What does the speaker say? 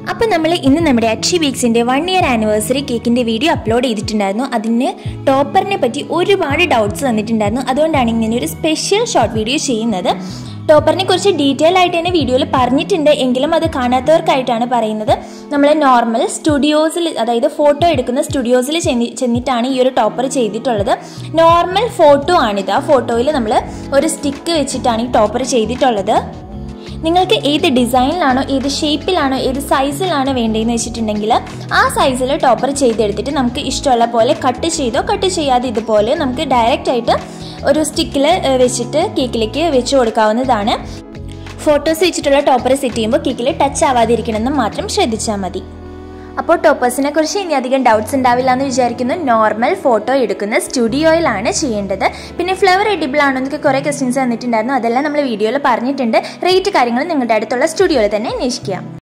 അപ്പോൾ നമ്മൾ ഇന്ന് നമ്മുടെ അച്ചി വീക്സിൻ്റെ വൺ ഇയർ ആനിവേഴ്സറി കേക്കിൻ്റെ വീഡിയോ അപ്ലോഡ് ചെയ്തിട്ടുണ്ടായിരുന്നു അതിന് ടോപ്പറിനെ പറ്റി ഒരുപാട് ഡൗട്ട്സ് വന്നിട്ടുണ്ടായിരുന്നു അതുകൊണ്ടാണ് ഇങ്ങനെ ഒരു സ്പെഷ്യൽ ഷോർട്ട് വീഡിയോ ചെയ്യുന്നത് ടോപ്പറിനെ കുറിച്ച് ഡീറ്റെയിൽ ആയിട്ട് തന്നെ വീഡിയോയിൽ പറഞ്ഞിട്ടുണ്ട് എങ്കിലും അത് കാണാത്തവർക്കായിട്ടാണ് പറയുന്നത് നമ്മൾ നോർമൽ സ്റ്റുഡിയോസിൽ അതായത് ഫോട്ടോ എടുക്കുന്ന സ്റ്റുഡിയോസിൽ ചെന്നി ചെന്നിട്ടാണ് ഈ ഒരു ടോപ്പർ ചെയ്തിട്ടുള്ളത് നോർമൽ ഫോട്ടോ ആണിത് ആ ഫോട്ടോയിൽ നമ്മൾ ഒരു സ്റ്റിക്ക് വെച്ചിട്ടാണ് ഈ ടോപ്പർ ചെയ്തിട്ടുള്ളത് നിങ്ങൾക്ക് ഏത് ഡിസൈനിലാണോ ഏത് ഷേപ്പിലാണോ ഏത് സൈസിലാണോ വേണ്ടതെന്ന് വെച്ചിട്ടുണ്ടെങ്കിൽ ആ സൈസിൽ ടോപ്പർ ചെയ്തെടുത്തിട്ട് നമുക്ക് ഇഷ്ടമുള്ള പോലെ കട്ട് ചെയ്തോ കട്ട് ചെയ്യാതെ ഇതുപോലെ നമുക്ക് ഡയറക്റ്റ് ആയിട്ട് ഒരു സ്റ്റിക്കിൽ വെച്ചിട്ട് കേക്കിലേക്ക് വെച്ച് കൊടുക്കാവുന്നതാണ് ഫോട്ടോസ് വെച്ചിട്ടുള്ള ടോപ്പർ സെറ്റ് ചെയ്യുമ്പോൾ കേക്കിൽ ടച്ച് ആവാതിരിക്കണമെന്ന് മാത്രം ശ്രദ്ധിച്ചാൽ മതി അപ്പോൾ ടോപ്പേഴ്സിനെ കുറിച്ച് ഇനി അധികം ഡൗട്ട്സ് ഉണ്ടാവില്ല എന്ന് വിചാരിക്കുന്നു നോർമൽ ഫോട്ടോ എടുക്കുന്ന സ്റ്റുഡിയോയിലാണ് ചെയ്യേണ്ടത് പിന്നെ ഫ്ലവർ എഡിബിൾ ആണോ എന്നൊക്കെ കുറേ ക്വസ്റ്റ്യൻസ് തന്നിട്ടുണ്ടായിരുന്നു അതെല്ലാം നമ്മൾ വീഡിയോയിൽ പറഞ്ഞിട്ടുണ്ട് റേറ്റ് കാര്യങ്ങൾ നിങ്ങളുടെ അടുത്തുള്ള സ്റ്റുഡിയോയിൽ തന്നെ അന്വേഷിക്കാം